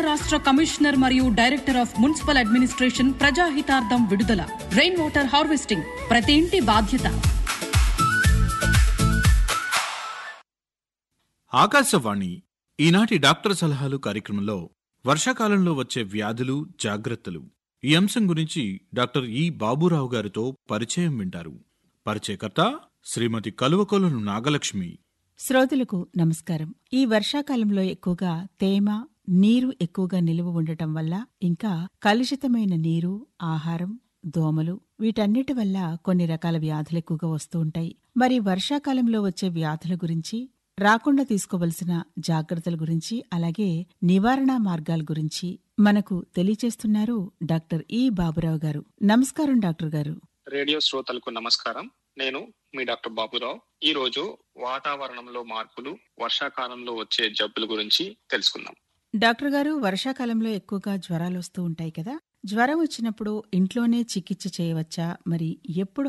రాష్ట్ర కమిషనర్ మరియు director of municipal administration ప్రజాహితార్థం విడుదల రెయిన్ వాటర్ హార్వెస్టింగ్ ప్రతి ఇంటి బాధ్యత ఆకాశవాణి ఈనాటి డాక్టర్ సలహాలు కార్యక్రమంలో వర్షాకాలంలో వచ్చే వ్యాధులు జాగ్రత్తలు ఈ అంశం గురించి డాక్టర్ ఈ బాబురావు గారితో పరిచయం వింటారు పరిచయకర్త శ్రీమతి కలువకొలను నాగలక్ష్మి శ్రోతలకు నమస్కారం ఈ వర్షాకాలంలో ఎక్కువగా తేమ నీరు ఎక్కువగా నిలువ ఉండటం వల్ల ఇంకా కలుషితమైన నీరు ఆహారం దోమలు వీటన్నిటి వల్ల కొన్ని రకాల వ్యాధులు ఎక్కువగా వస్తూ ఉంటాయి మరి వర్షాకాలంలో వచ్చే వ్యాధుల గురించి రాకుండా తీసుకోవలసిన జాగ్రత్తల గురించి అలాగే నివారణ మార్గాల గురించి మనకు తెలియచేస్తున్నారు డాక్టర్ ఈ బాబురావు గారు నమస్కారం డాక్టర్ గారు రేడియో శ్రోతలకు నమస్కారం నేను మీ డాక్టర్ బాబురావు ఈ రోజు వాతావరణంలో మార్పులు వర్షాకాలంలో వచ్చే జబ్బుల గురించి తెలుసుకుందాం డాక్టర్ గారు వర్షాకాలంలో ఎక్కువగా జ్వరాలు వస్తూ ఉంటాయి కదా జ్వరం వచ్చినప్పుడు ఇంట్లోనే చికిత్స చేయవచ్చా మరి ఎప్పుడు